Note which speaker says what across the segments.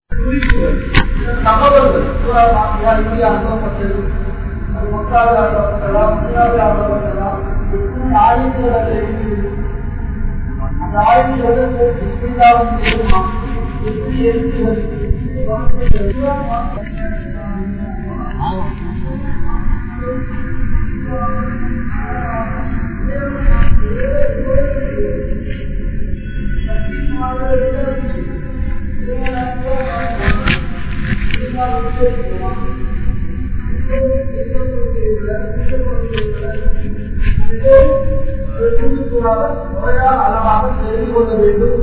Speaker 1: தகவல்கள் சூறா பாத்தியா இப்படி அனுபவப்பட்டது அது மக்காவில் அனுபவப்பட்டலாம் இந்தியாவில் அனுபவப்பட்டலாம் எத்தனை ஆயுதங்கள் அதில் இருக்குது அந்த ஆயுதங்கள் பிஸ்மில்லாவும் தெரியுமா எப்படி இருக்கிறது முறையான அளவாக தெரிந்து கொள்ள வேண்டும்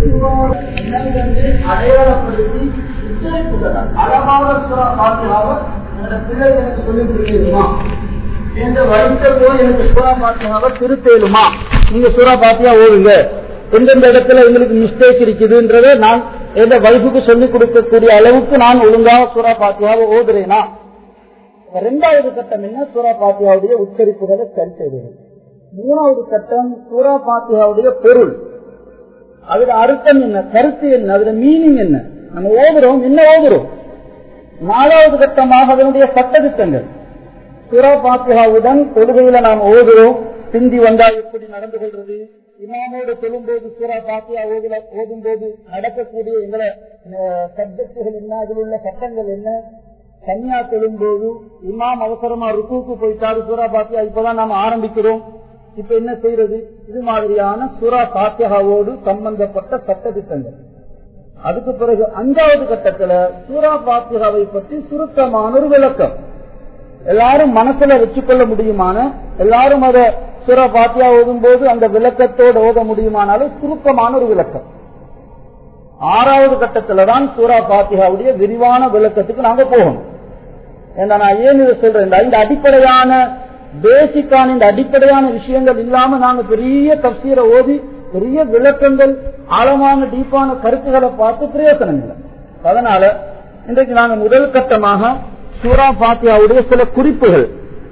Speaker 1: அடையாளப்படுத்தி உச்சரிப்புகிறார் அளவாக சுறா பாத்தியாவ என்னோட பிள்ளை எனக்கு சொல்லி புரியுமா என்ற வைத்த போய் எனக்கு சூறா பாத்தியாவ திருத்தேலுமா நீங்க சூறா பாத்தியா ஓடுங்க எந்தெந்த இடத்துல எங்களுக்கு மிஸ்டேக் இருக்குதுன்றதை நான் எந்த வைஃபுக்கு சொல்லிக் கொடுக்கக்கூடிய அளவுக்கு நான் ஒழுங்காக சூறா பாத்தியாவை ஓதுறேனா இரண்டாவது கட்டம் என்ன சூறா பாத்தியாவுடைய உச்சரிப்புகளை சரி செய்வது மூணாவது கட்டம் சூறா பாத்தியாவுடைய பொருள் அதுல அர்த்தம் என்ன கருத்து என்ன அதுல மீனிங் என்ன நம்ம ஓதுறோம் என்ன ஓதுறோம் நாலாவது கட்டமாக அதனுடைய சட்டத்திட்டங்கள் சூறா பாத்தியாவுடன் தொழுகையில நாம் ஓதுறோம் பிந்தி வந்தா எப்படி நடந்து கொள்றது இமாமோடு சொல்லும்போது சூறா பாத்தியா ஓதுல ஓதும் போது நடக்கக்கூடிய எங்களை சப்ஜெக்டுகள் என்ன அதில் உள்ள சட்டங்கள் என்ன தனியா சொல்லும்போது இமாம் அவசரமா ருக்குக்கு போயிட்டாரு சூறா பாத்தியா இப்பதான் நாம ஆரம்பிக்கிறோம் இப்ப என்ன செய்யறது இது மாதிரியான சூறா பாத்தியாவோடு சம்பந்தப்பட்ட சட்ட திட்டங்கள் அதுக்கு பிறகு அஞ்சாவது கட்டத்துல சூறா பாத்தியாவை பற்றி சுருக்கமான ஒரு விளக்கம் எல்லாரும் மனசுல வச்சுக்கொள்ள முடியுமான எல்லாரும் அதை சூறா பாத்தியா ஓதும் போது அந்த விளக்கத்தோடு ஓத முடியுமானாலும் சுருக்கமான ஒரு விளக்கம் ஆறாவது கட்டத்துல தான் சூரா பாத்தியாவுடைய விரிவான விளக்கத்துக்கு நாங்க போகணும் ஏன்னா நான் ஏன் இதை சொல்றேன் இந்த அடிப்படையான பேசிக்கான இந்த அடிப்படையான விஷயங்கள் இல்லாம நாங்க பெரிய தப்சீரை ஓதி பெரிய விளக்கங்கள் ஆழமான டீப்பான கருத்துக்களை பார்த்து பிரயோசனம் இல்லை அதனால இன்றைக்கு நாங்க முதல் கட்டமாக சூரா பாத்தியாவுடைய சில குறிப்புகள்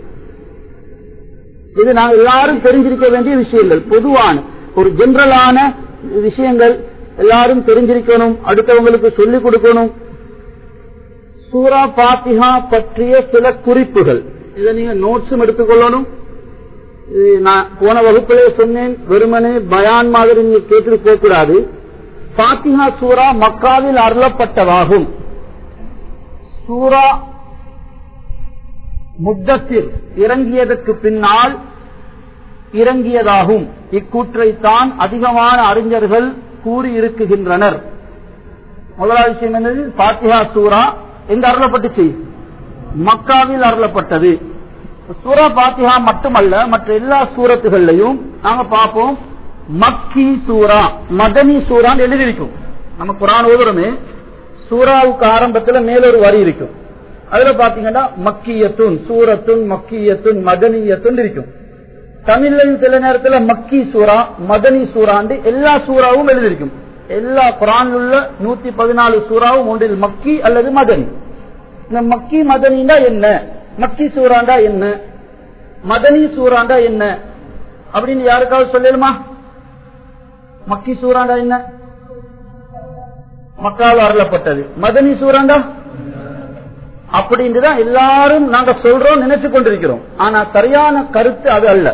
Speaker 1: இது நாங்கள் எல்லாரும் தெரிஞ்சிருக்க வேண்டிய விஷயங்கள் பொதுவான ஒரு ஜென்ரலான விஷயங்கள் எல்லாரும் தெரிஞ்சிருக்கணும் அடுத்தவங்களுக்கு சொல்லிக் கொடுக்கணும் சூரா பாத்திஹா பற்றிய சில குறிப்புகள் இதை நீங்க நோட்ஸும் எடுத்துக்கொள்ளணும் நான் போன வகுப்பிலே சொன்னேன் வெறுமனே பயான் மாதிரி நீங்க கேட்டு போகக்கூடாது பாத்திஹா சூரா மக்காவில் அருளப்பட்டதாகும் சூரா முத்தத்தில் இறங்கியதற்கு பின்னால் இறங்கியதாகும் இக்கூற்றைத்தான் அதிகமான அறிஞர்கள் கூறியிருக்குகின்றனர் முதலாவது விஷயம் என்னது பாத்திஹா சூரா எங்க அருளப்பட்டுச்சு மக்காவில் அருளப்பட்டது சூரா பாத்திஹா மட்டுமல்ல மற்ற எல்லா சூரத்துகள்லையும் நாங்க பார்ப்போம் மக்கி சூரா மதனி சூரான்னு எழுதியிருக்கும் நம்ம குரான் ஓதுறமே சூறாவுக்கு ஆரம்பத்துல மேல ஒரு வரி இருக்கும் அதுல பாத்தீங்கன்னா மக்கியத்துன் சூரத்துன் மக்கியத்துன் மதனியத்துன் இருக்கும் தமிழ்லையும் சில நேரத்துல மக்கி சூரா மதனி சூறாண்டு எல்லா சூறாவும் எழுதியிருக்கும் எல்லா குரான் உள்ள நூத்தி பதினாலு சூறாவும் ஒன்றில் மக்கி அல்லது மதனி இந்த மக்கி மதனிண்டா என்ன மக்கி சூறாண்டா என்ன மதனி சூறாண்டா என்ன அப்படின்னு யாருக்காவது சொல்லலுமா மக்கி சூறாண்டா என்ன மக்காவில் அருளப்பட்டது மதனி சூறாண்டா அப்படின்ட்டுதான் எல்லாரும் நாங்க சொல்றோம் நினைச்சு கொண்டிருக்கிறோம் ஆனா சரியான கருத்து அது அல்ல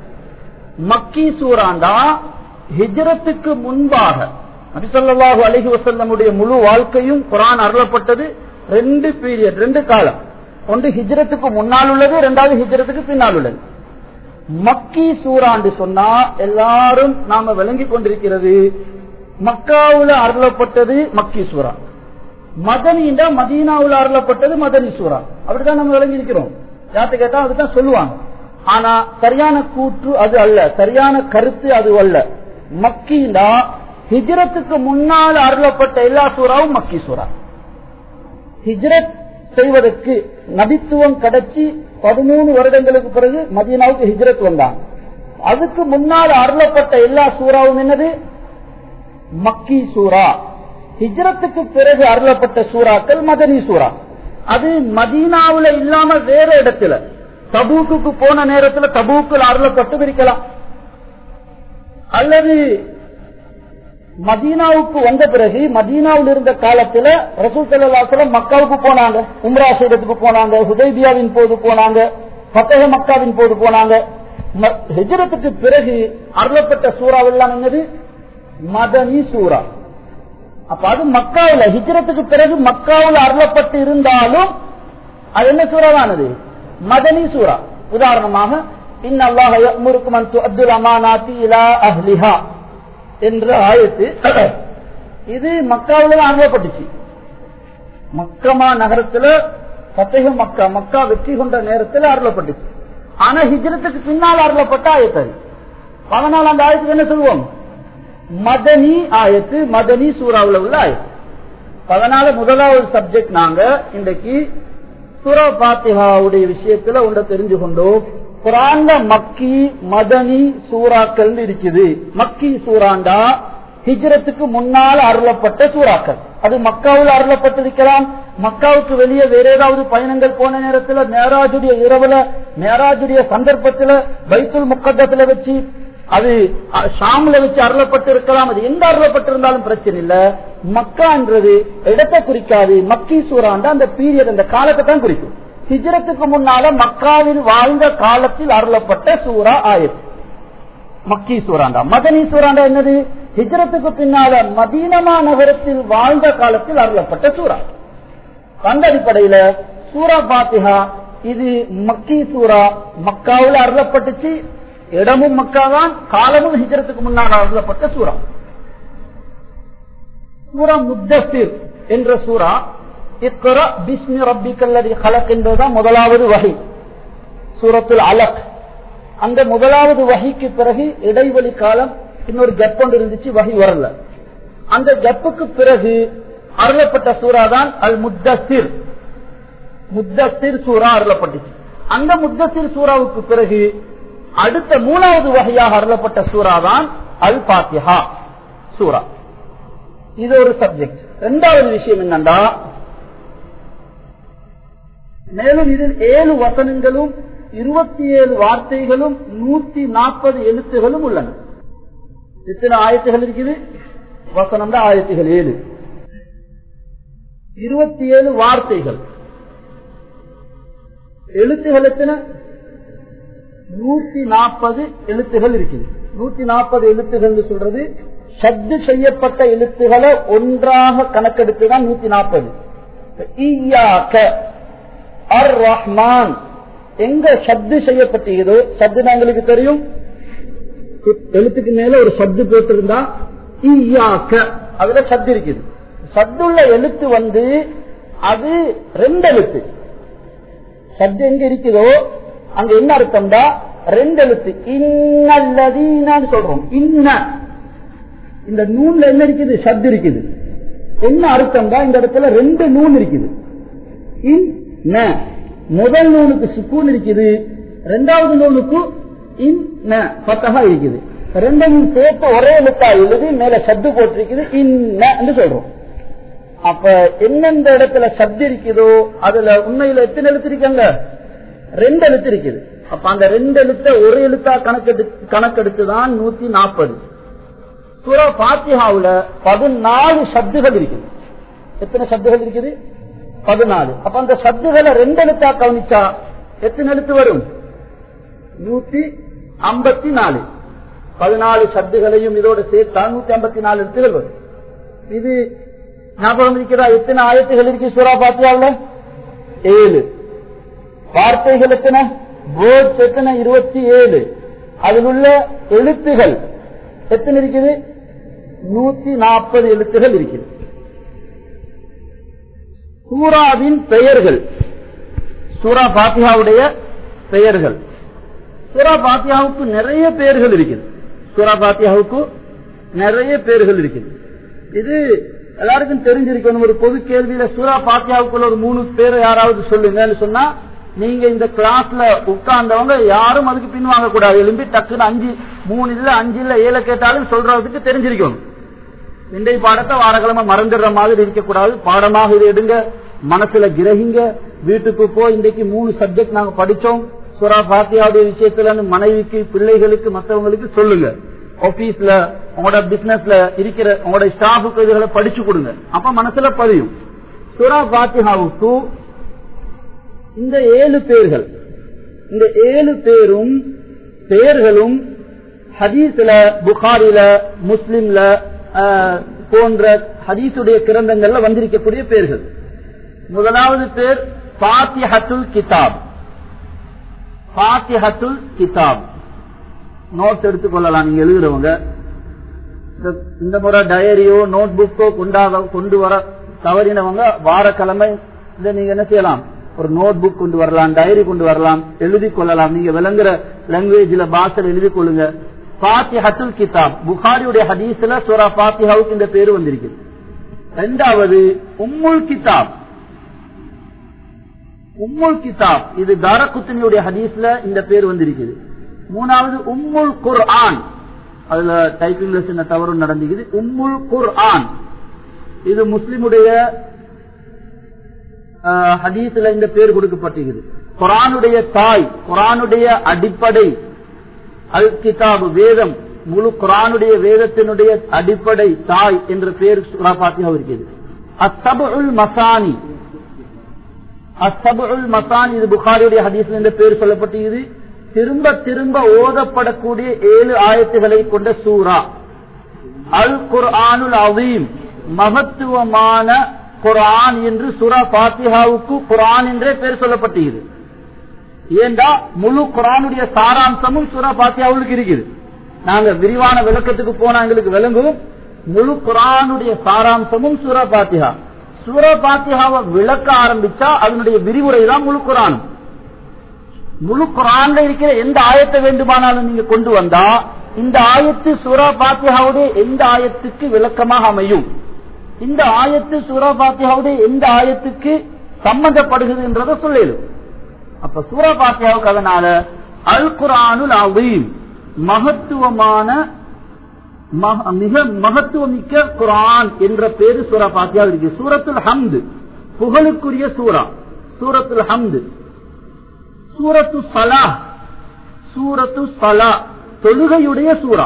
Speaker 1: மக்கி சூறாண்டா ஹிஜரத்துக்கு முன்பாக நபிசல்லாஹு அலஹி வசல்லமுடைய முழு வாழ்க்கையும் குரான் அருளப்பட்டது ரெண்டு பீரியட் ரெண்டு காலம் ஒன்று ஹிஜரத்துக்கு முன்னால் உள்ளது ரெண்டாவது ஹிஜரத்துக்கு பின்னால் உள்ளது மக்கி சூறாண்டு சொன்னா எல்லாரும் நாம விளங்கி கொண்டிருக்கிறது மக்காவுல அருளப்பட்டது மக்கி சூறா மதனின்றா மதீனாவில் அருளப்பட்டது மதனி சூறா அப்படிதான் நம்ம விளங்கி இருக்கிறோம் யார்கிட்ட கேட்டா அதுதான் சொல்லுவாங்க ஆனா சரியான கூற்று அது அல்ல சரியான கருத்து அது அல்ல மக்கிண்டா ஹிஜரத்துக்கு முன்னால் அருளப்பட்ட எல்லா சூறாவும் மக்கி சூறா ஹிஜ்ரத் செய்வதற்கு நபித்துவம் கிடைச்சி பதிமூணு வருடங்களுக்கு பிறகு மதீனாவுக்கு ஹிஜ்ரத் வந்தாங்க அதுக்கு முன்னால் அருளப்பட்ட எல்லா சூறாவும் என்னது மக்கி சூறா ஹிஜ்ரத்துக்கு பிறகு அருளப்பட்ட சூறாக்கள் மதனி சூறா அது மதீனாவுல இல்லாம வேற இடத்துல தபூக்கு போன நேரத்தில் தபூக்கில் அருளப்பட்டு இருக்கலாம் அல்லது மதீனாவுக்கு வந்த பிறகு மதீனாவில் இருந்த காலத்துல ரசூல் சல்லாசலம் மக்காவுக்கு போனாங்க உம்ரா செய்யறதுக்கு போனாங்க ஹுதைபியாவின் போது போனாங்க பத்தக மக்காவின் போது போனாங்க ம- ஹிஜ்ரத்துக்கு பிறகு அருளப்பட்ட சூறாவெல்லாம் என்னது மதனி சூறா அப்ப அது மக்காவுல ஹிஜ்ரத்துக்கு பிறகு மக்காவுல அருளப்பட்டு இருந்தாலும் அது என்ன சூறாவானது மதனி சூறா உதாரணமாக இன் அல்லாஹ் யஅமுருக்கும் அன் துஅத்துல் அமானாத்தி இலா அஹ்லிஹா என்ற ஆயத்து இது மக்காவுல தான் அருளப்பட்டுச்சு மக்கமா நகரத்துல பத்தக மக்கா மக்கா வெற்றி கொண்ட நேரத்தில் அருளப்பட்டுச்சு ஆனா ஹிஜ்ரத்துக்கு பின்னால் அருளப்பட்ட ஆயத்து அது அதனால் அந்த ஆயத்துக்கு என்ன சொல்லுவோம் மதனி ஆயத்து மதனி சூறாவுல உள்ள ஆயத்து அதனால முதலாவது சப்ஜெக்ட் நாங்க இன்றைக்கு சூரா பாத்திஹாவுடைய விஷயத்துல ஒன்றை தெரிஞ்சு கொண்டோம் குரான்ல மக்கி மதனி சூறாக்கள் இருக்குது மக்கி சூறாண்டா ஹிஜ்ரத்துக்கு முன்னால் அருளப்பட்ட சூறாக்கள் அது மக்காவில் அருளப்பட்டிருக்கலாம் மக்காவுக்கு வெளியே வேற ஏதாவது பயணங்கள் போன நேரத்துல மேராஜுடைய இரவுல மேராஜுடைய சந்தர்ப்பத்துல பைத்துல் முக்கத்தத்துல வச்சு அது அ, ஷாம்ல வச்சு அருளப்பட்டு இருக்கலாம் அது எங்க அருளப்பட்டிருந்தாலும் பிரச்சனை இல்ல மக்கான்றது இடத்தை குறிக்காது மக்கி சூறாண்ட அந்த பீரியட் அந்த காலத்தை தான் குறிக்கும் ஹிஜ்ரத்துக்கு முன்னால மக்காவில் வாழ்ந்த காலத்தில் அருளப்பட்ட சூரா ஆயத்து மக்கி சூறாண்டா மதனி சூறாண்டா என்னது ஹிஜ்ரத்துக்கு பின்னால மதீனமா நகரத்தில் வாழ்ந்த காலத்தில் அருளப்பட்ட சூறா அந்த அடிப்படையில சூரா பாத்திஹா இது மக்கி சூரா மக்காவில் அருளப்பட்டுச்சு இடமும் மக்காதான் காலமும் ஹிஜ்ரத்துக்கு முன்னால் அருளப்பட்ட சூறா சூரா முத்தசிர் என்ற சூரா இக்கரா பிஸ்மி ரப்பிக்கல்லதி ஹலக் என்பதுதான் முதலாவது வகை சூரத்துல் அலக் அந்த முதலாவது வகைக்கு பிறகு இடைவெளி காலம் இன்னொரு கப் ஒன்று இருந்துச்சு வகை வரல அந்த கப்புக்கு பிறகு அருளப்பட்ட சூறா தான் அல் முத்தசிர் முத்தசிர் சூரா அருளப்பட்டுச்சு அந்த முத்தசிர் சூறாவுக்கு பிறகு அடுத்த மூணாவது வகையாக அருளப்பட்ட சூறா தான் அல் பாத்திஹா சூரா இது ஒரு சப்ஜெக்ட் இரண்டாவது விஷயம் என்னண்டா மேலும் இதில் ஏழு வசனங்களும் இருபத்தி ஏழு வார்த்தைகளும் நூத்தி நாற்பது எழுத்துகளும் உள்ளன எத்தனை ஆயத்துகள் இருக்குது வசனம் தான் ஆயத்துகள் ஏழு இருபத்தி ஏழு வார்த்தைகள் எழுத்துகள் எத்தனை நூத்தி நாற்பது எழுத்துகள் இருக்குது நூத்தி நாற்பது எழுத்துகள் சொல்றது சத்து செய்யப்பட்ட எழுத்துக்களை ஒன்றாக கணக்கெடுத்துதான் நூத்தி நாற்பது அர் ரஹ்மான் எங்க சத்து செய்யப்பட்டதோ சத்து எங்களுக்கு தெரியும் எழுத்துக்கு மேல ஒரு சத்து போட்டிருந்தா ஈயாக்க அதுல சத்து இருக்குது சத்துள்ள எழுத்து வந்து அது ரெண்டு எழுத்து சத்து எங்க இருக்குதோ அங்க என்ன அர்த்தம்டா ரெண்டு எழுத்து இன்னல்லதீனான்னு சொல்றோம் இன்ன இந்த நூல்ல என்ன இருக்குது சத்து இருக்குது என்ன அர்த்தம்டா இந்த இடத்துல ரெண்டு நூல் இருக்குது இன் ந. முதல் நூலுக்கு சுக்கூன் இருக்குது ரெண்டாவது நூலுக்கு இன் ந பத்தகா இருக்குது ரெண்டையும் சேர்த்து ஒரே எழுத்தா எழுதி மேல சத்து போட்டிருக்குது இன்ன என்று சொல்றோம் அப்ப எந்தெந்த இடத்துல சத்து இருக்குதோ அதுல உண்மையில எத்தனை எழுத்து இருக்காங்க ரெண்டு எழுத்து இருக்குது அப்ப அந்த ரெண்டு எழுத்த ஒரு எழுத்தா கணக்கெடு கணக்கெடுத்துதான் நூத்தி நாற்பது சூரா பாத்தியாவுல பதினாலு சத்துகள் இருக்குது எத்தனை சத்துகள் இருக்குது பதினாலு அப்ப அந்த சத்துகளை ரெண்டு எழுத்தா கவனிச்சா எத்தனை எழுத்து வரும் நூத்தி ஐம்பத்தி நாலு பதினாலு சத்துகளையும் இதோட சேர்த்தா நூத்தி ஐம்பத்தி நாலு எழுத்துகள் வரும் இது ஞாபகம் இருக்கிறா எத்தனை ஆயத்துகள் இருக்கு சூரா பாத்தியாவுல ஏழு வார்த்தைகள் எத்தனை வேர்ட்ஸ் எத்தனை இருபத்தி ஏழு அதில் உள்ள எழுத்துகள் எத்தனை இருக்குது நூத்தி நாற்பது எழுத்துகள் இருக்குது சூராவின் பெயர்கள் சூரா பாத்தியாவுடைய பெயர்கள் சூரா பாத்தியாவுக்கு நிறைய பெயர்கள் இருக்குது சூரா பாத்தியாவுக்கு நிறைய பெயர்கள் இருக்குது இது எல்லாருக்கும் தெரிஞ்சிருக்கணும் ஒரு பொது கேள்வியில சூரா பாத்தியாவுக்குள்ள ஒரு மூணு பேரை யாராவது சொல்லுங்கன்னு சொன்னா நீங்க இந்த கிளாஸ்ல உட்கார்ந்தவங்க யாரும் அதுக்கு பின்வாங்க கூடாது எழும்பி டக்குன்னு அஞ்சு மூணு இல்ல அஞ்சு இல்ல ஏழை கேட்டாலும் சொல்றதுக்கு தெரிஞ்சிருக்கணும் இன்றைய பாடத்தை வாரக்கிழமை மறந்துடுற மாதிரி இருக்கக்கூடாது பாடமாக இது எடுங்க மனசுல கிரகிங்க வீட்டுக்கு போய் இன்றைக்கு மூணு சப்ஜெக்ட் நாங்க படிச்சோம் சுரா பாத்தியாவுடைய விஷயத்துல மனைவிக்கு பிள்ளைகளுக்கு மற்றவங்களுக்கு சொல்லுங்க ஆபீஸ்ல உங்களோட பிசினஸ்ல இருக்கிற உங்களோட ஸ்டாஃபுக்கு இதுகளை படிச்சு கொடுங்க அப்ப மனசுல பதியும் சுரா பாத்திஹாவுக்கு இந்த ஏழு பேர்கள் இந்த ஏழு பேரும் பெயர்களும் ஹதீஸ்ல புகாரில முஸ்லிம்ல ஆஹ், போன்ற ஹதீஸுடைய கிரந்தங்கள்ல வந்திருக்கக்கூடிய பேர்கள் முதலாவது பேர் பாத்திஹத்துல் கிதாப் பாத்திஹத்துல் கிதாப் நோட்ஸ் எடுத்துக்கொள்ளலாம் நீங்க எழுதுறவங்க இந்த- இந்த முறை டயரியோ நோட் புக்கோ கொண்டாத கொண்டு வர தவறினவங்க வாரக்கிழமை இதை நீங்க என்ன செய்யலாம் ஒரு நோட் புக் கொண்டு வரலாம் டைரி கொண்டு வரலாம் எழுதி கொள்ளலாம் நீங்க விளங்குற லாங்குவேஜ்ல பாஷையில் எழுதி கொள்ளுங்க பாத்திஹத்துல் கிதாப் புகாரியுடைய ஹதீஸ்ல சூரா பாத்திஹாவுக்கு இந்த பேரு வந்திருக்கு இரண்டாவது உம்முல் கிதாப் உம்முல் கிதாப் இது தாரகுத்தினியுடைய ஹதீஸ்ல இந்த பேர் வந்திருக்குது மூணாவது உம்முல் குர்ஆன் அதுல டைப்பிங்ல சின்ன தவறு நடந்துக்குது உம்முல் குர்ஆன் இது முஸ்லிமுடைய ஆஹ், ஹதீஸ்ல இந்த பேர் கொடுக்கப்பட்டிருக்குது குரானுடைய தாய் குரானுடைய அடிப்படை அல் கிதாபு வேதம் முழு குரானுடைய வேதத்தினுடைய அடிப்படை தாய் என்ற பேர் சூரா பாத்தியா இருக்கிறது அத்தபுல் மசானி அசபுல் மசான் இது புகாரியுடைய ஹதீஸ்ல இந்த பேர் சொல்லப்பட்டிருக்குது திரும்ப திரும்ப ஓதப்படக்கூடிய ஏழு ஆயத்துகளை கொண்ட சூரா அல் குர்ஆனுல் அவீம் மகத்துவமான குர்ஆன் என்று சூரா பாத்திஹாவுக்கு குர்ஆன் என்றே பேர் சொல்லப்பட்டிருக்குது ஏண்டா முழு குரானுடைய சாராம்சமும் சூரா பாத்தியாவுக்கு இருக்குது நாங்க விரிவான விளக்கத்துக்கு போனா எங்களுக்கு விளங்கும் முழு குரானுடைய சாராம்சமும் சூரா பாத்தியா சூரா பாத்தியாவை விளக்க ஆரம்பிச்சா அதனுடைய விரிவுரை தான் முழு குரானும் முழு குரான்ல இருக்கிற எந்த ஆயத்தை வேண்டுமானாலும் நீங்க கொண்டு வந்தா இந்த ஆயத்து சூரா பாத்தியாவுடைய எந்த ஆயத்துக்கு விளக்கமாக அமையும் இந்த ஆயத்து சூரா பாத்தியாவுடைய எந்த ஆயத்துக்கு சம்பந்தப்படுகிறதுன்றத சொல்லிடும் அப்ப சூரா பாத்தியாவுக்கு அதனால அல் குரானுல் அவீம் மகத்துவமான மக- மிக மகத்துவமிக்க குரான் என்ற பேரு சூரா பாத்தியா இருக்கு சூரத்துல் ஹம்து புகழுக்குரிய சூரா சூரத்துல் ஹம்து சூரத்து சலா சூரத்து சலா தொழுகையுடைய சூரா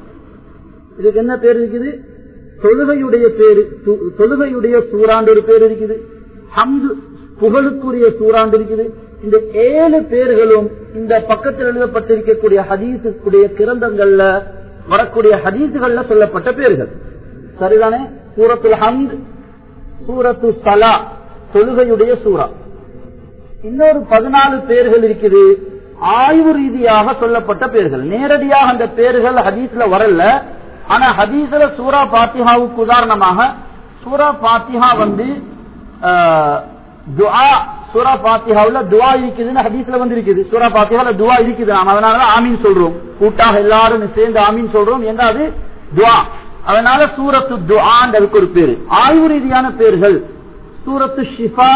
Speaker 1: இதுக்கு என்ன பேர் இருக்குது தொழுகையுடைய பேரு து- தொழுகையுடைய சூறாண்டு ஒரு பேர் இருக்குது ஹம்து புகழுக்குரிய சூறாண்டு இருக்குது இந்த ஏழு பேர்களும் இந்த பக்கத்தில் எழுதப்பட்டிருக்கக்கூடிய ஹதீஸுக்குடைய கிரந்தங்கள்ல வரக்கூடிய ஹதீஸுகள்ல சொல்லப்பட்ட பேர்கள் சரிதானே சூரத்துல் ஹம்த் சூரத்து சலா தொழுகையுடைய சூறா இன்னொரு பதினாலு பேர்கள் இருக்குது ஆய்வு ரீதியாக சொல்லப்பட்ட பேர்கள் நேரடியாக அந்த பேர்கள் ஹதீஸ்ல வரல ஆனா ஹதீஸ்ல சூரா பாத்திஹாவுக்கு உதாரணமாக சூரா பாத்திஹா வந்து ஆஹ், துஆ சூரா பாத்திஹாவுல துவா இருக்குதுன்னு ஹதீஸ்ல வந்து இருக்குது சூரா பாத்திஹால துவா இருக்குது நாம அதனாலதான் ஆமீன் சொல்றோம் கூட்டாக எல்லாரும் சேர்ந்து ஆமீன் சொல்றோம் எங்க அது துவா அதனால சூரத்து துஆன்னு அதுக்கு ஒரு பேரு ஆய்வு ரீதியான பேர்கள் சூரத்து ஷிஃபா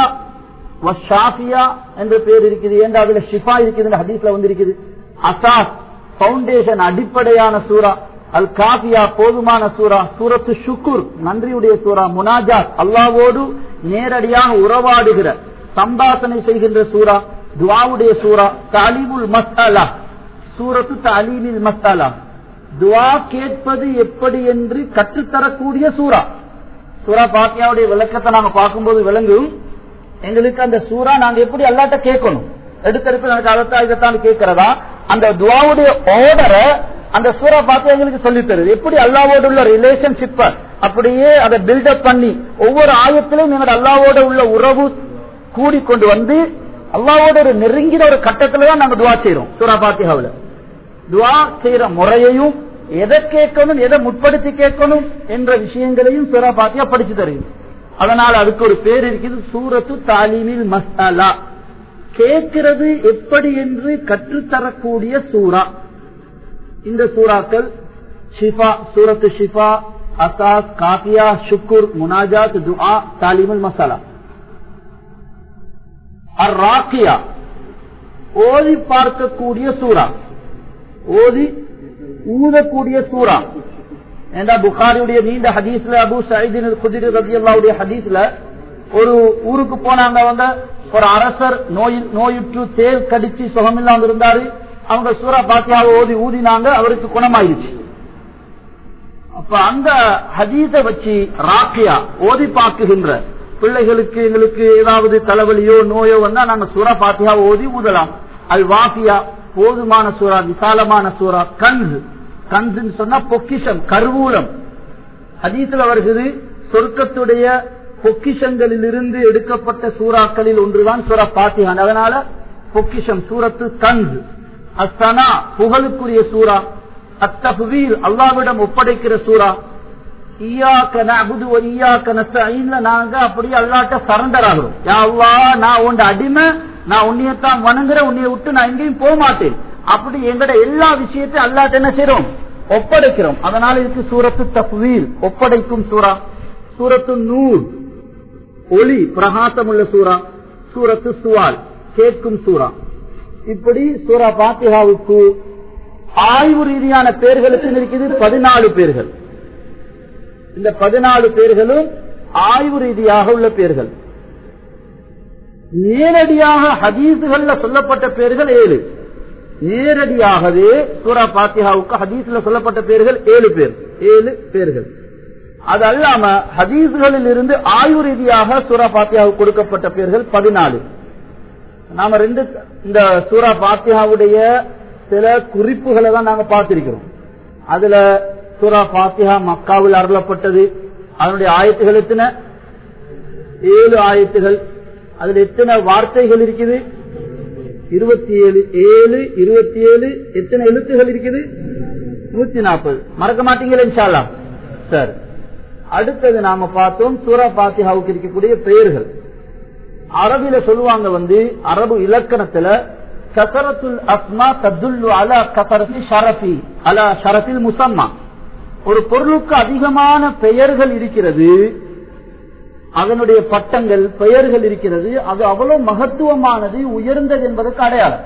Speaker 1: ஷாஃபியா என்ற பேர் இருக்குது ஏன் அதுல ஷிஃபா இருக்குது ஹதீஸ்ல வந்திருக்குது அசாஸ் பவுண்டேஷன் அடிப்படையான சூரா அல் காபியா போதுமான சூரா சூரத்து ஷுக்குர் நன்றியுடைய சூரா முனாஜாத் அல்லாவோடு நேரடியாக உறவாடுகிற சம்பாசனை செய்கின்ற சூரா துவாவுடைய சூரா தாலிமுல் மசாலா சூரத்து தாலீமில் மசாலா துவா கேட்பது எப்படி என்று கற்றுத்தரக்கூடிய சூரா சூரா பாத்தியாவுடைய விளக்கத்தை நாங்க பார்க்கும்போது விளங்கும் எங்களுக்கு அந்த சூறா நாங்க எப்படி அல்லாட்ட கேட்கணும் எடுத்தெடுத்து எனக்கு அதைத்தான் இதைத்தான் கேட்கிறதா அந்த துவாவுடைய ஆர்டரை அந்த சூறா பார்த்து எங்களுக்கு சொல்லி தருது எப்படி அல்லாவோட உள்ள ரிலேஷன்ஷிப்ப அப்படியே அதை பில்டப் பண்ணி ஒவ்வொரு ஆயத்திலும் எங்களோட அல்லாவோட உள்ள உறவு கூடிக்கொண்டு வந்து அல்லாவோட ஒரு நெருங்கின ஒரு கட்டத்துல தான் நாங்க துவா செய்யறோம் சூரா பாத்தியாவுல துவா செய்யற முறையையும் எதை கேட்கணும் எதை முற்படுத்தி கேட்கணும் என்ற விஷயங்களையும் சூரா பாத்தியா படிச்சு தருகிறது அதனால அதுக்கு ஒரு பேர் இருக்குது சூரத்து தாலீமில் மசாலா கேட்கிறது எப்படி என்று கற்றுத்தரக்கூடிய சூரா இந்த சூறாக்கள் ஷிஃபா சூரத்து ஷிஃபா அசாஸ் காபியா ஷுக்குர் முனாஜாத் துஆ தாலிமுல் மசாலா அர் ராக்கியா ஓதி பார்க்கக்கூடிய சூறா ஓதி ஊதக்கூடிய சூறா ஏண்டா புகாரியுடைய நீண்ட ஹதீஸ்ல அபு சைதின் குதிரி ரபியல்லாவுடைய ஹதீஸ்ல ஒரு ஊருக்கு போனாங்க அவங்க ஒரு அரசர் நோய் நோயுற்று தேல் கடிச்சு சுகமில்லாம இருந்தாரு அவங்க சூரா பாத்தியாவை ஓதி ஊதினாங்க அவருக்கு குணமாயிருச்சு அப்ப அந்த ஹதீஸ வச்சு ராக்கியா ஓதி பார்க்குகின்ற பிள்ளைகளுக்கு எங்களுக்கு ஏதாவது தலைவலியோ நோயோ வந்தா நாங்க சூரா பாத்தியா ஓதி ஊதலாம் அல் வாஃபியா போதுமான சூறா விசாலமான சூறா கன்ஸ் கன்ஸ் சொன்னா பொக்கிஷம் கருவூலம் ஹதீஸ்ல வருகிறது சொர்க்கத்துடைய பொக்கிஷங்களிலிருந்து எடுக்கப்பட்ட சூறாக்களில் ஒன்றுதான் சூரா பாத்தியான் அதனால பொக்கிஷம் சூரத்து கன்ஸ் அஸ்தனா புகழுக்குரிய சூறா அத்தபுவீர் அல்லாவிடம் ஒப்படைக்கிற சூறா ஈயாக்க நபுது ஈயாக்க நஸ்தீன்ல நாங்க அப்படியே அல்லாட்ட சரண்டர் ஆகிறோம் யா அல்லாஹ் நான் உண்ட அடிமை நான் உன்னையத்தான் வணங்குறேன் உன்னைய விட்டு நான் எங்கேயும் போக மாட்டேன் அப்படி எங்கட எல்லா விஷயத்தையும் அல்லாட்ட என்ன செய்யறோம் ஒப்படைக்கிறோம் அதனால இதுக்கு சூரத்து தப்வீல் ஒப்படைக்கும் சூறா சூரத்து நூர் ஒளி பிரகாசம் உள்ள சூறா சூரத்து சுவால் கேட்கும் சூறா இப்படி சூரா பாத்திகாவுக்கு ஆய்வு ரீதியான பேர்களுக்கு இருக்குது பதினாலு பேர்கள் இந்த பதினாலு பேர்களும் ஆய்வு ரீதியாக உள்ள பேர்கள் நேரடியாக ஹதீசுகள்ல சொல்லப்பட்ட பேர்கள் ஏழு நேரடியாகவே சூரா பாத்தியாவுக்கு ஹதீஸ்ல சொல்லப்பட்ட பேர்கள் ஏழு பேர் ஏழு பேர்கள் அது அல்லாம ஹதீஸ்களில் இருந்து ஆய்வு ரீதியாக சூரா பாத்தியாவுக்கு கொடுக்கப்பட்ட பேர்கள் பதினாலு நாம ரெண்டு இந்த சூரா பாத்தியாவுடைய சில குறிப்புகளை தான் நாங்க பார்த்திருக்கிறோம் அதுல சூரா பாத்தியா மக்காவில் அருளப்பட்டது அதனுடைய ஆயத்துகள் எத்தனை ஏழு ஆயத்துகள் அதுல எத்தனை வார்த்தைகள் இருக்குது இருபத்தி ஏழு ஏழு இருபத்தி ஏழு எத்தனை எழுத்துகள் இருக்குது நூத்தி நாற்பது மறக்க மாட்டீங்களா இன்ஷால்லா சரி அடுத்தது நாம பார்த்தோம் சூரா பாத்தியாவுக்கு இருக்கக்கூடிய பெயர்கள் அரபில சொல்லுவாங்க வந்து அரபு இலக்கணத்துல கசரத்துல் அஸ்மா தத்துல்லு அலா கசரத்தி ஷரஃபி அலா ஷரஃபில் முசம்மா ஒரு பொருளுக்கு அதிகமான பெயர்கள் இருக்கிறது அதனுடைய பட்டங்கள் பெயர்கள் இருக்கிறது அது அவ்வளவு மகத்துவமானது உயர்ந்தது என்பதற்கு அடையாளம்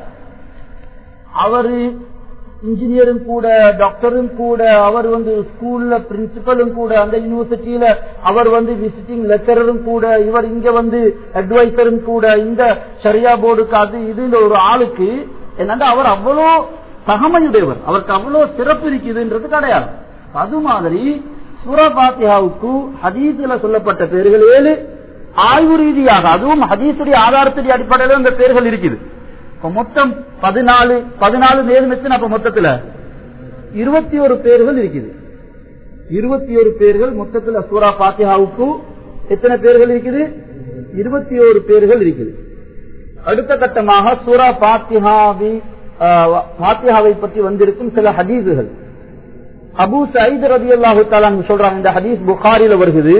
Speaker 1: அவரு இன்ஜினியரும் கூட டாக்டரும் கூட அவர் வந்து ஸ்கூல்ல பிரின்சிபலும் கூட அந்த யூனிவர்சிட்டியில அவர் வந்து விசிட்டிங் லெக்சரரும் கூட இவர் இங்க வந்து அட்வைசரும் கூட இந்த சரியா போர்டுக்கு அது இது ஒரு ஆளுக்கு என்னன்னா அவர் அவ்வளோ தகமையுடையவர் அவருக்கு அவ்வளவு சிறப்பு இருக்குதுன்றது அடையாளம் அது மாதிரி சூரபாத்தியாவுக்கு ஹதீஸ்ல சொல்லப்பட்ட பேர்கள் ஏழு ஆய்வு ரீதியாக அதுவும் ஹதீசுடைய ஆதாரத்துடைய அடிப்படையில் அந்த பேர்கள் இருக்குது இப்ப மொத்தம் பதினாலு பதினாலு மேலும் எத்தனை அப்ப மொத்தத்துல இருபத்தி ஒரு பேர்கள் இருக்குது இருபத்தி ஒரு பேர்கள் மொத்தத்துல சூரா பாத்தியாவுக்கு எத்தனை பேர்கள் இருக்குது இருபத்தி ஒரு பேர்கள் இருக்குது அடுத்த கட்டமாக சூரா பாத்தியாவி பாத்தியாவை பற்றி வந்திருக்கும் சில ஹதீசுகள் அபு சயித் ரதி அல்லாஹு சொல்றாங்க இந்த ஹதீஸ் புகாரில வருகிறது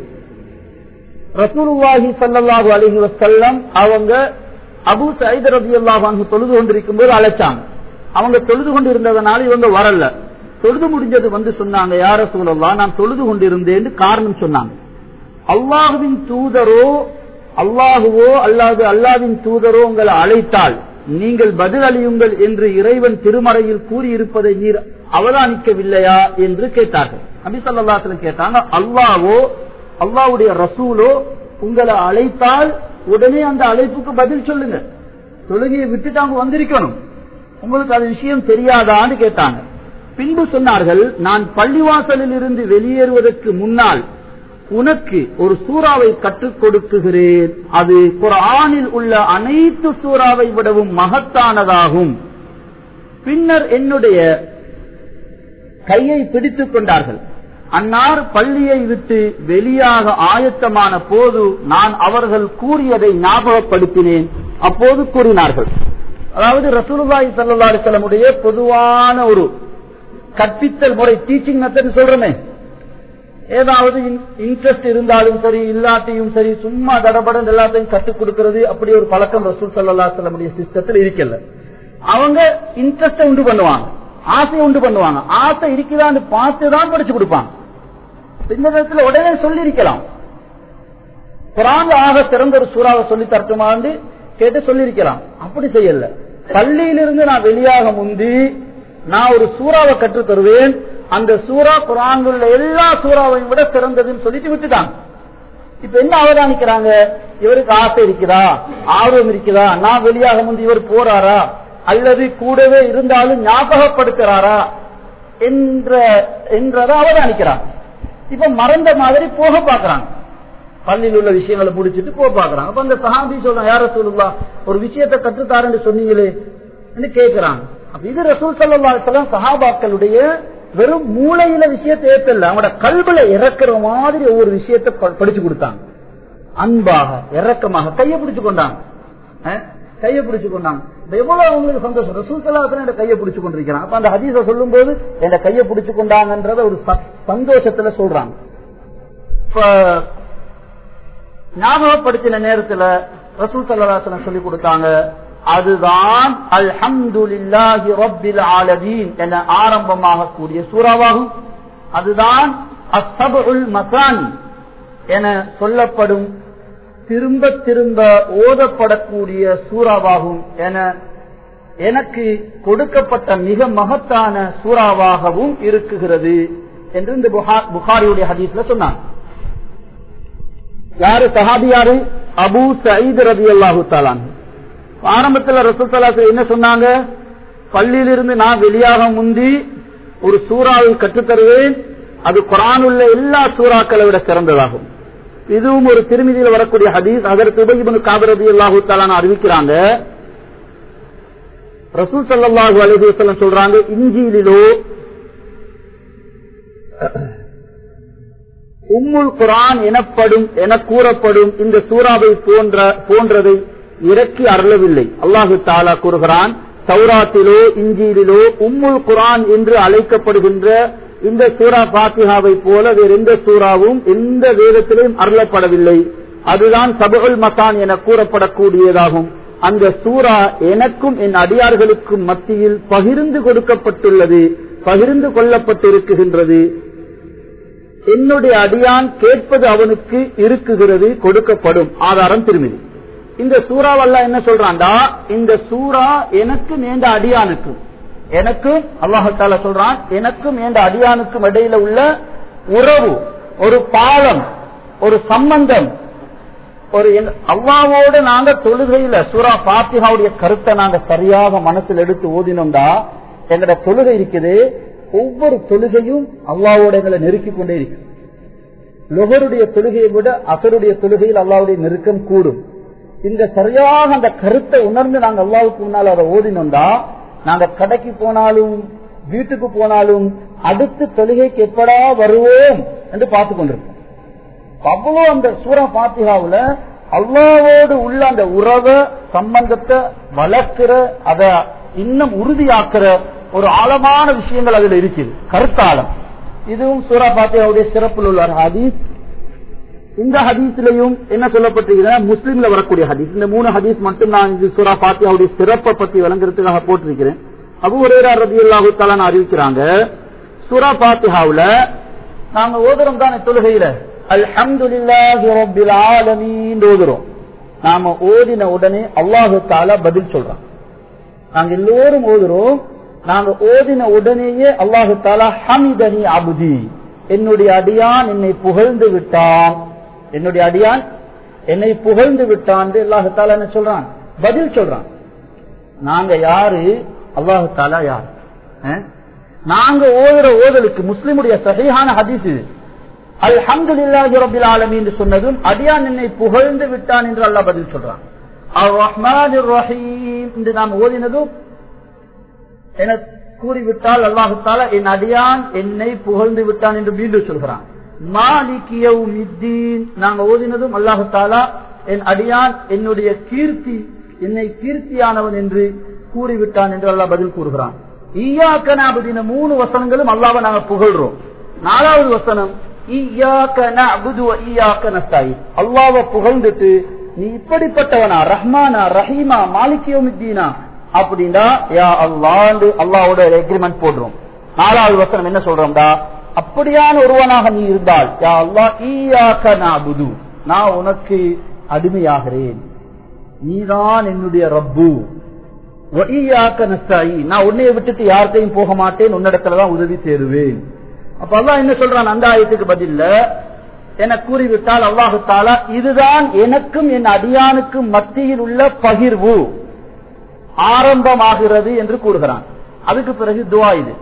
Speaker 1: ரசூலுல்லாஹி சல்லாஹூ அலஹி வசல்லம் அவங்க அபு சயித் ரதி அல்லாஹு தொழுது கொண்டிருக்கும் போது அழைச்சாங்க அவங்க தொழுது கொண்டு இருந்ததுனால இவங்க வரல தொழுது முடிஞ்சது வந்து சொன்னாங்க யார சூழல்லா நான் தொழுது கொண்டிருந்தேன்னு காரணம் சொன்னாங்க அல்லாஹுவின் தூதரோ அல்லாஹுவோ அல்லாது அல்லாவின் தூதரோ உங்களை அழைத்தால் நீங்கள் பதில் அளியுங்கள் என்று இறைவன் திருமறையில் கூறியிருப்பதை நீர் அவதானிக்கவில்லையா என்று கேட்டார்கள் நபிசல்லாத்துல கேட்டாங்க அல்லாவோ அல்லாவுடைய ரசூலோ உங்களை அழைத்தால் உடனே அந்த அழைப்புக்கு பதில் சொல்லுங்க தொழுகையை விட்டுட்டு அவங்க வந்திருக்கணும் உங்களுக்கு அது விஷயம் தெரியாதான்னு கேட்டாங்க பின்பு சொன்னார்கள் நான் பள்ளிவாசலில் இருந்து வெளியேறுவதற்கு முன்னால் உனக்கு ஒரு சூறாவை கற்றுக் கொடுக்குகிறேன் அது குரானில் உள்ள அனைத்து சூறாவை விடவும் மகத்தானதாகும் பின்னர் என்னுடைய கையை பிடித்துக் கொண்டார்கள் அன்னார் பள்ளியை விட்டு வெளியாக ஆயத்தமான போது நான் அவர்கள் கூறியதை ஞாபகப்படுத்தினேன் அப்போது கூறினார்கள் அதாவது ரசூலுல்லாய் சல்லா அலிசல்லமுடைய பொதுவான ஒரு கற்பித்தல் முறை டீச்சிங் மெத்தட் சொல்றமே ஏதாவது இன்ட்ரெஸ்ட் இருந்தாலும் சரி இல்லாட்டியும் சரி சும்மா தடபடன் எல்லாத்தையும் கற்றுக் கொடுக்கிறது அப்படி ஒரு பழக்கம் ரசூல் சல்லா சொல்லமுடைய சிஸ்டத்தில் இருக்கல அவங்க இன்ட்ரெஸ்ட உண்டு பண்ணுவாங்க ஆசை உண்டு பண்ணுவாங்க ஆசை இருக்குதான்னு பார்த்து தான் படிச்சு கொடுப்பாங்க இந்த நேரத்தில் உடனே சொல்லி இருக்கலாம் குரான் ஆக சிறந்த ஒரு சூறாவை சொல்லி தரட்டுமான்னு கேட்டு சொல்லியிருக்கலாம் அப்படி செய்யல பள்ளியிலிருந்து நான் வெளியாக முந்தி நான் ஒரு சூறாவை கற்று தருவேன் அந்த சூறா குரான் உள்ள எல்லா சூறாவையும் விட சிறந்ததுன்னு சொல்லிட்டு விட்டுட்டாங்க இப்ப என்ன அவதானிக்கிறாங்க இவருக்கு ஆசை இருக்குதா ஆர்வம் இருக்குதா நான் வெளியாக முந்தி இவர் போறாரா அல்லது கூடவே இருந்தாலும் ஞாபகப்படுத்துறாரா என்ற என்றதை அவதானிக்கிறான் இப்ப மறந்த மாதிரி போக பாக்குறாங்க பள்ளியில் உள்ள விஷயங்களை முடிச்சிட்டு போக பாக்குறாங்க அப்ப அந்த சஹாபி சொல்றாங்க யார சொல்லுவா ஒரு விஷயத்தை கற்றுத்தாருன்னு சொன்னீங்களே என்று கேட்கிறாங்க அப்ப இது ரசூல் சல்லா சஹாபாக்களுடைய வெறும் மூளையில விஷயத்தை ஏத்தல அவங்களோட கல்வில இறக்குற மாதிரி ஒவ்வொரு விஷயத்தை ப- படிச்சு கொடுத்தாங்க அன்பாக இறக்கமாக கையை பிடிச்சு கொண்டாங்க அஹ், கையை பிடிச்சு கொண்டாங்க இப்ப எவ்வளவு அவங்களுக்கு சந்தோஷம் ரசூல் சல்லாத்துல என் கையை பிடிச்சு கொண்டிருக்கிறாங்க அப்ப அந்த ஹதீஸ சொல்லும் போது என் கையை பிடிச்சு கொண்டாங்கன்றத ஒரு ச- சந்தோஷத்துல சொல்றாங்க இப்ப ஞாபகப்படுத்தின நேரத்துல ரசூல் சல்லாசனம் சொல்லி கொடுத்தாங்க அதுதான் அல்ஹம்துலில்லாஹி ரப்பில் ஆலமீன் என ஆரம்பமாக கூடிய சூறாவாகும் அதுதான் அஸ்ஸபுல் மசானி என சொல்லப்படும் திரும்ப திரும்ப ஓதப்படக்கூடிய சூறாவாகும் என எனக்கு கொடுக்கப்பட்ட மிக மகத்தான சூறாவாகவும் இருக்குகிறது என்று இந்த புகா- புகாரியுடைய ஹதீஸ்ல சொன்னார் யாரு சஹாபி யாரு அபு சயீத் ரதி அல்லாஹு தாலான் ஆரம்பத்தில் ரசூல் சலாத்து என்ன சொன்னாங்க பள்ளியிலிருந்து நான் வெளியாக முந்தி ஒரு சூறாவை கற்றுத்தருவேன் அது குரான் உள்ள எல்லா சூறாக்களை விட சிறந்ததாகும் இதுவும் ஒரு திருமதியில் வரக்கூடிய ஹதீஸ் அதற்கு உபயிபனு காபரதி அல்லாஹு தாலான் அறிவிக்கிறாங்க ரசூல் சல்லாஹூ அலஹி வஸல்லம் சொல்றாங்க இஞ்சியிலோ உம்முல் குரான் எனப்படும் என கூறப்படும் இந்த சூறாவை போன்ற போன்றதை இறக்கி அருளவில்லை அல்லாஹு தாலா கூறுகிறான் சௌராத்திலோ இஞ்சியிலோ உம்முல் குரான் என்று அழைக்கப்படுகின்ற இந்த சூரா பாத்திகாவை போல வேறு எந்த சூறாவும் எந்த வேதத்திலும் அருளப்படவில்லை அதுதான் சபுல் மசான் என கூறப்படக்கூடியதாகும் அந்த சூரா எனக்கும் என் அடியார்களுக்கும் மத்தியில் பகிர்ந்து கொடுக்கப்பட்டுள்ளது பகிர்ந்து கொள்ளப்பட்டிருக்கின்றது என்னுடைய அடியான் கேட்பது அவனுக்கு இருக்குகிறது கொடுக்கப்படும் ஆதாரம் திருமதி இந்த சூறாவல்ல என்ன சொல்றான்டா இந்த சூறா எனக்கு நேர்ந்த அடியானுக்கு எனக்கும் அல்லாஹால சொல்றான் எனக்கும் நேர்ந்த அடியானுக்கும் இடையில உள்ள உறவு ஒரு பாலம் ஒரு சம்பந்தம் ஒரு எங்க- அல்லாவோடு நாங்க தொழுகையில சூரா பாத்திகாவுடைய கருத்தை நாங்க சரியாக மனசில் எடுத்து ஓதினோம்டா எங்கட தொழுகை இருக்குது ஒவ்வொரு தொழுகையும் அல்லாவோட எங்களை நெருக்கிக் கொண்டே இருக்கு லொகருடைய தொழுகையை விட அசருடைய தொழுகையில் அல்லாவுடைய நெருக்கம் கூடும் இந்த சரியாக அந்த கருத்தை உணர்ந்து நாங்க அல்லாவுக்கு முன்னால் அதை ஓதினோம்டா நாங்க கடைக்கு போனாலும் வீட்டுக்கு போனாலும் அடுத்து தொழுகைக்கு எப்படா வருவோம் என்று பார்த்து கொண்டிருப்போம் அவ்வளவு அந்த சூரா பாத்திகாவுல அல்லாவோடு உள்ள அந்த உறவை சம்பந்தத்தை வளர்க்கிற அத இன்னும் உறுதியாக்குற ஒரு ஆழமான விஷயங்கள் அதுல இருக்குது கருத்தாளம் இதுவும் சூரா பாத்தியாவுடைய சிறப்பில் உள்ள ஒரு ஹதீஸ் இந்த ஹதீஸ்லயும் என்ன சொல்லப்பட்டிருக்கிறேன் முஸ்லீம்ல வரக்கூடிய ஹதீஸ் இந்த மூணு ஹதீஸ் மட்டும் நான் இந்த சூரா பாத்தியாவுடைய சிறப்பை பத்தி விளங்குறதுக்காக போட்டிருக்கிறேன் அபு ஒரேரா ரதி அல்லாஹு அறிவிக்கிறாங்க சூரா பாத்தியாவுல நாங்க ஓதுறோம் தானே தொழுகையில அல்ஹம்துலில்லாஹி ரப்பில் ஆலமீன் ஓதுறோம் நாம ஓதின உடனே அல்லாஹு தாலா பதில் சொல்றான் நாங்க எல்லோரும் ஓதுறோம் நாங்க ஓதின உடனேயே அல்லாஹு தாலா ஹமிதனி அபுதி என்னுடைய அடியான் என்னை புகழ்ந்து விட்டான் என்னுடைய அடியான் என்னை புகழ்ந்து விட்டான் என்று அல்லாஹு தாலா என்ன சொல்றான் பதில் சொல்றான் நாங்க யாரு அல்லாஹு தாலா யார் அஹ்? நாங்க ஓதுற ஓதலுக்கு முஸ்லிமுடைய சகையான ஹதீஸ் இது அல்ஹம்துலில்லாஹி ரப்பில் ஆலமீன் என்று சொன்னதும் அடியான் என்னை புகழ்ந்து விட்டான் என்று அல்லாஹ் பதில் சொல்றான் அர் ரஹ்மானிர் ரஹீம் என்று நாம் ஓதினதும் என கூறிவிட்டால் அல்லாஹு தாலா என் அடியான் என்னை புகழ்ந்து விட்டான் என்று மீண்டும் சொல்கிறான் மாலிகியவுமித்தீன் நாங்க ஓதினதும் அல்லாஹு தாலா என் அடியான் என்னுடைய கீர்த்தி என்னை கீர்த்தியானவன் என்று கூறிவிட்டான் என்று அல்லாஹ் பதில் கூறுகிறான் ஈயாக்க நாபுதின மூணு வசனங்களும் அல்லாவை நாங்க புகழ்றோம் நாலாவது வசனம் ஈயாக்க நஅபுது வ ஈயாக்க நஸ்தாயின் அல்லாஹ்வை புகழ்ந்துட்டு நீ இப்படிப்பட்டவனா ரஹ்மானா ரஹீமா மாலிகியவுமித்தீனா அப்படின்னா யா அல்லாண்டு அல்லாவோட எக்ரிமெண்ட் போடுறோம் நாலாவது வசனம் என்ன சொல்றோம்டா அப்படியான ஒருவனாக நீ இருந்தால் யா அல்லா ஈயாக்க நாபுது நான் உனக்கு அடிமையாகிறேன் நீதான் என்னுடைய ரப்பு வ ஈயாக்க நஸ்தாயி நான் உன்னைய விட்டுட்டு யார்கிட்டையும் போக மாட்டேன் உன்னிடத்துலதான் உதவி சேருவேன் அப்ப அல்லாஹ் என்ன சொல்றான் அந்த ஆயத்துக்கு பதில்ல என கூறிவிட்டால் அல்லாஹு தாலா இதுதான் எனக்கும் என் அடியானுக்கும் மத்தியில் உள்ள பகிர்வு ஆரம்பமாகிறது என்று கூறுகிறான் அதுக்கு பிறகு துவா இது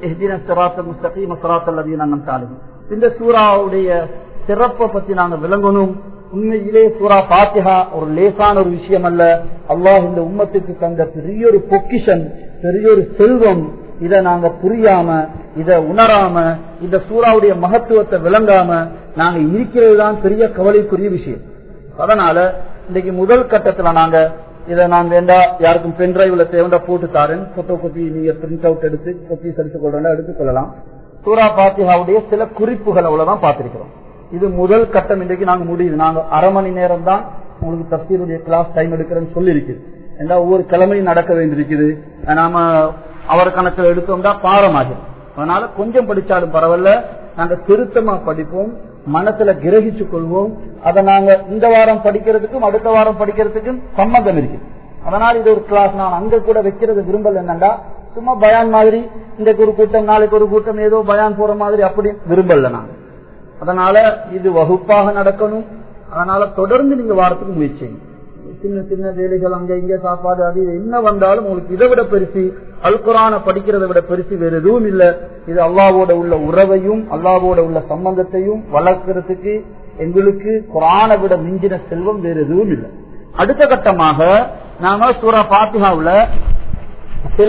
Speaker 1: இஹ்தின சிராத்தல் முஸ்தகீம சிராத்தல் லதீன அன்அம்த அலைஹிம் இந்த சூராவுடைய சிறப்பை பத்தி நாங்க விளங்கணும் உண்மையிலே சூரா பாத்திஹா ஒரு லேசான ஒரு விஷயம் அல்ல அல்லாஹ் இந்த உம்மத்துக்கு தந்த பெரிய ஒரு பொக்கிஷன் பெரிய ஒரு செல்வம் இத நாங்க புரியாம இத உணராம இந்த சூறாவுடைய மகத்துவத்தை விளங்காம நாங்க இருக்கிறது தான் பெரிய கவலைக்குரிய விஷயம் அதனால இன்னைக்கு முதல் கட்டத்துல நாங்க இதை நான் வேண்டா யாருக்கும் பென் டிரைவ்ல தேவைண்டா போட்டு தாரேன் போட்டோ காப்பி நீங்க பிரிண்ட் அவுட் எடுத்து காப்பீஸ் எடுத்துக் கொள்ளலாம் எடுத்துக்கொள்ளலாம் சூரா பாத்திஹாவுடைய சில குறிப்புகள் அவ்வளவுதான் பார்த்திருக்கிறோம் இது முதல் கட்டம் இன்றைக்கு நாங்க முடியுது நாங்க அரை மணி நேரம் தான் உங்களுக்கு தப்சீருடைய கிளாஸ் டைம் எடுக்கிறேன்னு சொல்லி இருக்குது ஏன்னா ஒவ்வொரு கிழமையும் நடக்க வேண்டியிருக்குது நாம அவர் கணக்கில் எடுத்தோம்னா பாரமாகும் அதனால கொஞ்சம் படிச்சாலும் பரவாயில்ல நாங்க திருத்தமா படிப்போம் மனசுல கிரகிச்சு கொள்வோம் அதை நாங்க இந்த வாரம் படிக்கிறதுக்கும் அடுத்த வாரம் படிக்கிறதுக்கும் சம்மந்தம் இருக்கு அதனால இது ஒரு கிளாஸ் நான் அங்க கூட வைக்கிறது விரும்பல என்னண்டா சும்மா பயான் மாதிரி இன்றைக்கு ஒரு கூட்டம் நாளைக்கு ஒரு கூட்டம் ஏதோ பயான் போற மாதிரி அப்படி விரும்பல நாங்க அதனால இது வகுப்பாக நடக்கணும் அதனால தொடர்ந்து நீங்க வாரத்துக்கு முயற்சி செய்யுங்க. சின்ன சின்ன வேலைகள் அங்க இங்க சாப்பாடு அது இது என்ன வந்தாலும் உங்களுக்கு இதை விட பெருசு அல்குரான படிக்கிறதை விட பெருசு வேற எதுவும் இல்ல இது அல்லாவோட உள்ள உறவையும் அல்லாவோட உள்ள சம்பந்தத்தையும் வளர்க்கறதுக்கு எங்களுக்கு குரானை விட மிஞ்சின செல்வம் வேற எதுவும் இல்லை அடுத்த கட்டமாக நாம சூரா பாத்திகாவுல சில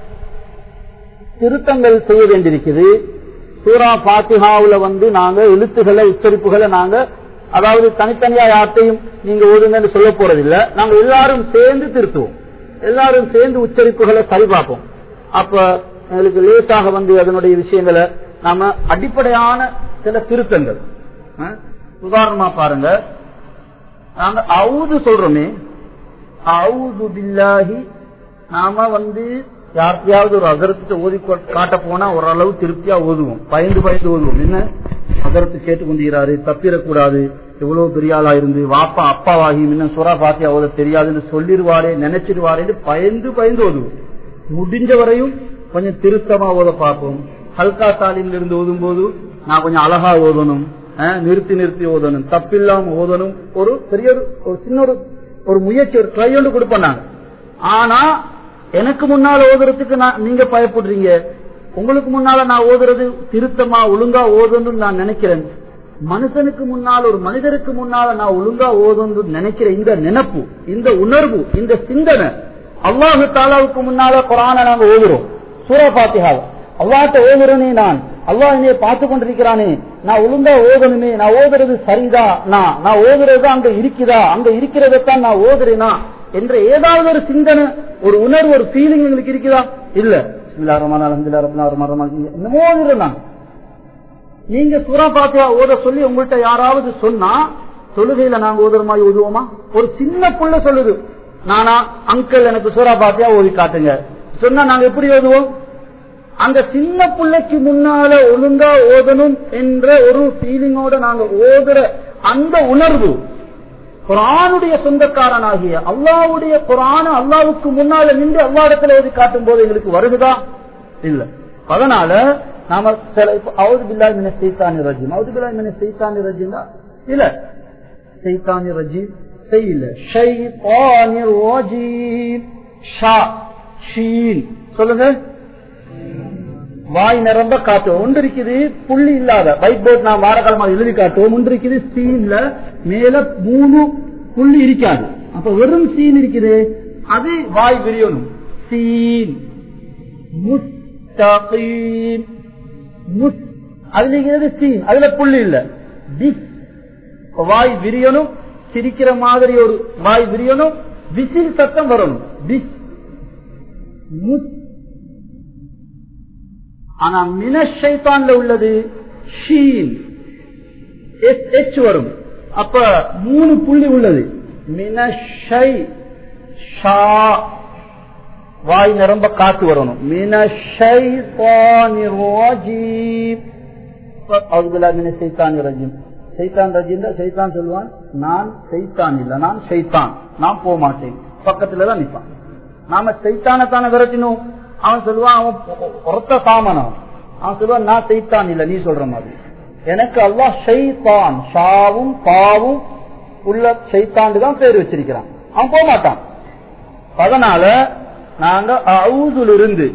Speaker 1: திருத்தங்கள் செய்ய வேண்டியிருக்குது சூரா பாத்திகாவுல வந்து நாங்க எழுத்துக்களை உச்சரிப்புகளை நாங்க அதாவது தனித்தனியா யார்ட்டையும் நீங்க ஓதுங்கன்னு சொல்ல போறதில்ல நாங்க எல்லாரும் சேர்ந்து திருத்துவோம் எல்லாரும் சேர்ந்து உச்சரிப்புகளை சரிபார்ப்போம் அப்ப எங்களுக்கு லேசாக வந்து அதனுடைய விஷயங்களை நாம அடிப்படையான சில திருத்தங்கள் அஹ், உதாரணமா பாருங்க நாங்க அவுது சொல்றோமே அவுது பில்லாஹி நாம வந்து யார்த்தையாவது ஒரு அகரத்தை ஓதி கொ- காட்ட போனா ஓரளவு திருப்தியா ஓதுவோம் பயந்து பயந்து ஓதுவோம் என்ன அகரத்து கேட்டுக்கொண்டிருக்கிறாரு தப்பிடக்கூடாது எவ்வளவு பெரிய ஆளா இருந்து வாப்பா அப்பாவாகி இன்னும் சுறா பாத்தியா ஓத தெரியாதுன்னு சொல்லிடுவாரே நினைச்சிடுவாரேன்னு பயந்து பயந்து ஓதுவோம் முடிஞ்ச வரையும் கொஞ்சம் திருத்தமா ஓத பார்ப்போம் ஹல்கா தாலியில் இருந்து ஓதும் போது நான் கொஞ்சம் அழகா ஓதணும் அஹ், நிறுத்தி நிறுத்தி ஓதணும் தப்பில்லாம ஓதணும் ஒரு பெரிய ஒரு- ஒரு சின்ன ஒரு ஒரு முயற்சி ஒரு ட்ரை ஒன்று கொடுப்பேன் நான் ஆனா எனக்கு முன்னால ஓதுறதுக்கு நான் நீங்க பயப்படுறீங்க உங்களுக்கு முன்னால நான் ஓதுறது திருத்தமா ஒழுங்கா ஓதணும்னு நான் நினைக்கிறேன் மனுஷனுக்கு முன்னால் ஒரு மனிதருக்கு முன்னால நான் ஒழுங்கா ஓதணும்னு நினைக்கிற இந்த நினைப்பு இந்த உணர்வு இந்த சிந்தனை அல்லாஹு தாலாவுக்கு முன்னால குரான நாங்க ஓதுறோம் சூரா பாத்திகாவை அல்லாட்ட ஓதுறனே நான் அல்லாஹ் என்னைய பார்த்து கொண்டிருக்கிறானே நான் ஒழுங்கா ஓதணுமே நான் ஓதுறது சரிதா நான் நான் ஓதுறது அங்க இருக்குதா அங்க இருக்கிறதைத்தான் நான் ஓதுறேனா என்ற ஏதாவது ஒரு சிந்தனை ஒரு உணர்வு ஒரு ஃபீலிங் எங்களுக்கு இருக்குதா இல்ல பிஸ்மில்லாஹிர் ரஹ்மானிர் ரஹீம், பிஸ்மில்லாஹிர் ரஹ்மானிர் ரஹீம். என்னமோ ஓதுறேன் நான் நீங்க சூரா பாத்தியா ஓத சொல்லி உங்கள்கிட்ட யாராவது சொன்னா தொழுகையில நாங்க ஓதுற மாதிரி ஓதுவோமா ஒரு சின்ன புள்ள சொல்லுது நானா அங்கிள் எனக்கு சூரா பாத்தியா ஓதி காட்டுங்க சொன்னா நாங்க எப்படி ஓதுவோம் அந்த சின்ன பிள்ளைக்கு முன்னால ஒழுங்கா ஓதணும் என்ற ஒரு ஃபீலிங்கோட நாங்க ஓதுற அந்த உணர்வு குரானுடைய சொந்தக்காரனாகிய அல்லாவுடைய குரான அல்லாவுக்கு முன்னால நின்று அல்லா இடத்துல ஓதி காட்டும் போது எங்களுக்கு வருகுதா இல்ல அதனால நாம சில இப்ப அவது பில்லாய் மின செய்தானி ரஜிம் அவது பில்லாய் மின செய்தானி ரஜிம் இல்ல செய்தானி ரஜீம் செய்யல ஷைத்தானி ரஜீம் ஷா ஷீன் சொல்லுங்க வாய் நிரம்ப காட்டுவோம் ஒன்று இருக்குது புள்ளி இல்லாத ஒயிட் போர்ட் நான் வாரக்காலமாக எழுதி காட்டுவோம் ஒன்று இருக்குது சீன்ல மேல மூணு புள்ளி இருக்காது அப்ப வெறும் சீன் இருக்குது அது வாய் விரியணும் சீன் முஸ்தகீம் முஸ் அதுல இருக்கிறது சீன் அதுல புள்ளி இல்ல பிஸ் வாய் விரியணும் சிரிக்கிற மாதிரி ஒரு வாய் விரியணும் விசில் சத்தம் வரணும் பிஸ் முஸ் ஆனா மினஷைத்தான்ல உள்ளது ஷீன் எஸ் எச் வரும் அப்ப மூணு புள்ளி உள்ளது மினஷை ஷா வாய் நிரம்ப காத்து வரணும் மினஷை சைத்தான் ரஜிம் சைத்தான் ரஜிம் சைத்தான் சொல்லுவான் நான் சைத்தான் இல்ல நான் சைத்தான் நான் போக மாட்டேன் பக்கத்துலதான் நிற்பான் நாம சைத்தானத்தான விரட்டினோம் அவன் சொல்லுவான் அவன் ஒருத்த சாமனம் அவன் சொல்லுவான் நான் செய்தான் இல்ல நீ சொல்ற மாதிரி எனக்கு அல்லாஹ் ஷைத்தான் ஷாவும் பாவும் உள்ள ஷைத்தாண்டு தான் பேர் வச்சிருக்கிறான் அவன் போக மாட்டான் அதனால நாங்க அவுதுல இருந்து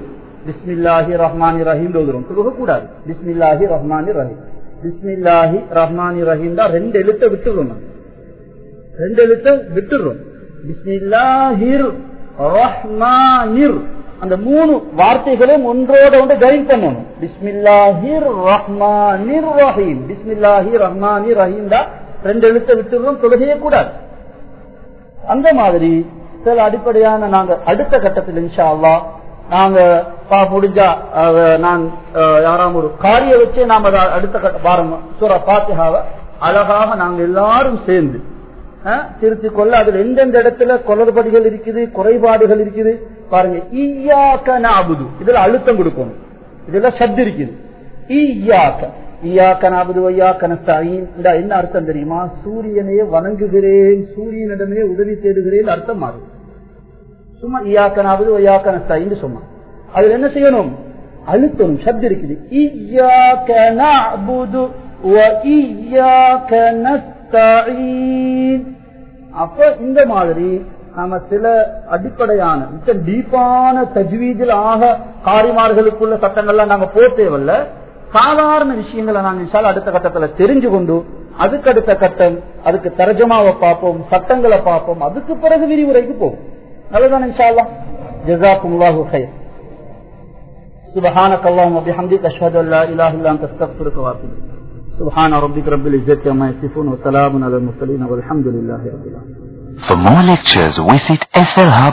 Speaker 1: பிஸ்மில்லாஹி ரஹ்மானி ரஹீம் ஓதுறோம் தொழுக கூடாது பிஸ்மில்லாஹி ரஹ்மானி ரஹீம் பிஸ்மில்லாஹி ரஹ்மானி ரஹீம் தான் ரெண்டு எழுத்தை விட்டுறோம் நம்ம. ரெண்டு எழுத்தை விட்டுறோம் பிஸ்மில்லாஹிர் ரஹ்மானிர் அந்த மூணு வார்த்தைகளும் ஒன்றோட ஒன்று ஜாயின் பண்ணணும் பிஸ்மில்லாஹிர் ரஹ்மானிர் ரஹீம் பிஸ்மில்லாஹி ரஹ்மானி ரஹீம் தான் ரெண்டு எழுத்தை விட்டுறோம் தொழுகையே கூடாது அந்த மாதிரி சில அடிப்படையான நாங்க அடுத்த கட்டத்தில் இன்ஷா அல்லாஹ் நாங்க பா- முடிஞ்சா அஹ், நான் அஹ், யாராம் ஒரு காரிய வச்சே நாம அத அடுத்த கட்ட பாரம் சூரா பாத்தியாவை அழகாக நாங்க எல்லாரும் சேர்ந்து அஹ், திருத்திக் கொள்ள அதுல எந்தெந்த இடத்துல குளறுபடிகள் இருக்குது குறைபாடுகள் இருக்குது பாருங்க ஈயாக்க நாபுது இதுல அழுத்தம் கொடுக்கணும் இதுல சத்து இருக்குது ஈயாக்க ஈயாக்க நாபுது வையாக்க நஸ்தாயின் இந்த என்ன அர்த்தம் தெரியுமா சூரியனையே வணங்குகிறேன் சூரியனிடமே உதவி தேடுகிறேன் அர்த்தம் மாறும் சும்மா ஈயாக்கனாவது ஒய்யாக்கனஸ்தாயின்னு சொன்னா அதுல என்ன செய்யணும் அழுத்தணும் சப்து இருக்குது ஈயாக்க நஅபுது வ ஈயாக்க நஸ்தஈன் அப்ப இந்த மாதிரி நாம சில அடிப்படையான மிக டீப்பான தஜ்வீதில் ஆக காரிமார்களுக்குள்ள சட்டங்கள்லாம் நாங்க போக தேவையில்ல சாதாரண விஷயங்களை நாங்க இன்ஷால்லா அடுத்த கட்டத்துல தெரிஞ்சு கொண்டு அதுக்கு அடுத்த கட்டம் அதுக்கு தரஜமாவை பார்ப்போம் சட்டங்களை பார்ப்போம் அதுக்கு பிறகு விரிவுரைக்கு போவோம் நல்லதான் இன்ஷா அல்லாஹ் ஜஸாக்கும் அல்லாஹு خير سبحانك اللهم وبحمدك اشهد ان لا اله الا انت استغفرك واتوب اليك سبحان ربك رب العزه عما يصفون وسلام على المرسلين والحمد لله رب العالمين
Speaker 2: For more lectures, visit SLHub